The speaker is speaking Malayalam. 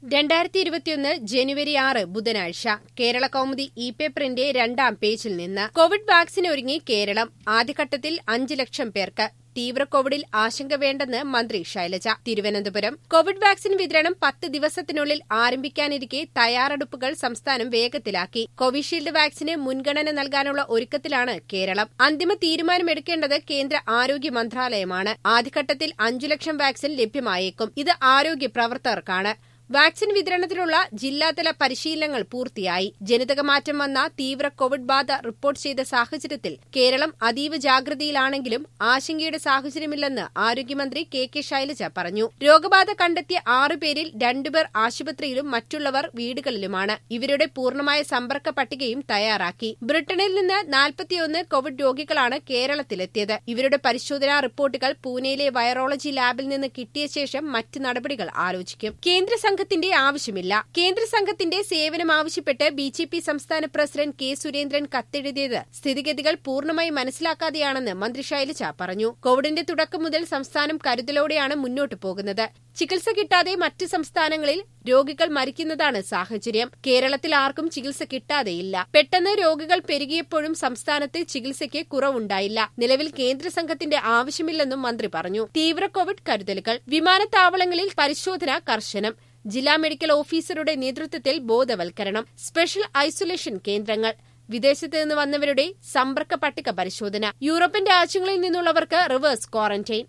രണ്ടായിരത്തി ഇരുപത്തിയൊന്ന് ജനുവരി ആറ് ബുധനാഴ്ച കേരള കൗമുദി ഇ പേപ്പറിന്റെ രണ്ടാം പേജിൽ നിന്ന് കോവിഡ് വാക്സിൻ ഒരുങ്ങി കേരളം ആദ്യഘട്ടത്തിൽ അഞ്ച് ലക്ഷം പേർക്ക് തീവ്ര കോവിഡിൽ ആശങ്ക വേണ്ടെന്ന് മന്ത്രി ശൈലജ തിരുവനന്തപുരം കോവിഡ് വാക്സിൻ വിതരണം പത്ത് ദിവസത്തിനുള്ളിൽ ആരംഭിക്കാനിരിക്കെ തയ്യാറെടുപ്പുകൾ സംസ്ഥാനം വേഗത്തിലാക്കി കോവിഷീൽഡ് വാക്സിന് മുൻഗണന നൽകാനുള്ള ഒരുക്കത്തിലാണ് കേരളം അന്തിമ തീരുമാനമെടുക്കേണ്ടത് കേന്ദ്ര ആരോഗ്യ മന്ത്രാലയമാണ് ആദ്യഘട്ടത്തിൽ അഞ്ചു ലക്ഷം വാക്സിൻ ലഭ്യമായേക്കും ഇത് ആരോഗ്യ പ്രവർത്തകർക്കാണ് വാക്സിൻ വിതരണത്തിനുള്ള ജില്ലാതല പരിശീലനങ്ങൾ പൂർത്തിയായി ജനിതകമാറ്റം വന്ന തീവ്ര കോവിഡ് ബാധ റിപ്പോർട്ട് ചെയ്ത സാഹചര്യത്തിൽ കേരളം അതീവ ജാഗ്രതയിലാണെങ്കിലും ആശങ്കയുടെ സാഹചര്യമില്ലെന്ന് ആരോഗ്യമന്ത്രി കെ കെ ശൈലജ പറഞ്ഞു രോഗബാധ കണ്ടെത്തിയ ആറുപേരിൽ രണ്ടുപേർ ആശുപത്രിയിലും മറ്റുള്ളവർ വീടുകളിലുമാണ് ഇവരുടെ പൂർണ്ണമായ സമ്പർക്ക പട്ടികയും തയ്യാറാക്കി ബ്രിട്ടനിൽ നിന്ന് നാൽപ്പത്തിയൊന്ന് കോവിഡ് രോഗികളാണ് കേരളത്തിലെത്തിയത് ഇവരുടെ പരിശോധനാ റിപ്പോർട്ടുകൾ പൂനെയിലെ വൈറോളജി ലാബിൽ നിന്ന് കിട്ടിയ ശേഷം മറ്റ് നടപടികൾ ആലോചിക്കും കേന്ദ്ര സംഘത്തിന്റെ ആവശ്യമില്ല കേന്ദ്ര സംഘത്തിന്റെ സേവനം ആവശ്യപ്പെട്ട് ബി ജെ പി സംസ്ഥാന പ്രസിഡന്റ് കെ സുരേന്ദ്രൻ കത്തെഴുതിയത് സ്ഥിതിഗതികൾ പൂർണ്ണമായി മനസ്സിലാക്കാതെയാണെന്ന് മന്ത്രി ശൈലജ പറഞ്ഞു കോവിഡിന്റെ തുടക്കം മുതൽ സംസ്ഥാനം കരുതലോടെയാണ് മുന്നോട്ടു പോകുന്നത് ചികിത്സ കിട്ടാതെ മറ്റ് സംസ്ഥാനങ്ങളിൽ രോഗികൾ മരിക്കുന്നതാണ് സാഹചര്യം കേരളത്തിൽ ആർക്കും ചികിത്സ കിട്ടാതെയില്ല പെട്ടെന്ന് രോഗികൾ പെരുകിയപ്പോഴും സംസ്ഥാനത്ത് ചികിത്സയ്ക്ക് കുറവുണ്ടായില്ല നിലവിൽ കേന്ദ്ര സംഘത്തിന്റെ ആവശ്യമില്ലെന്നും മന്ത്രി പറഞ്ഞു തീവ്ര കോവിഡ് കരുതലുകൾ വിമാനത്താവളങ്ങളിൽ പരിശോധന കർശനം ജില്ലാ മെഡിക്കൽ ഓഫീസറുടെ നേതൃത്വത്തിൽ ബോധവൽക്കരണം സ്പെഷ്യൽ ഐസൊലേഷൻ കേന്ദ്രങ്ങൾ വിദേശത്ത് നിന്ന് വന്നവരുടെ സമ്പർക്ക പട്ടിക പരിശോധന യൂറോപ്യൻ രാജ്യങ്ങളിൽ നിന്നുള്ളവർക്ക് റിവേഴ്സ് ക്വാറന്റൈൻ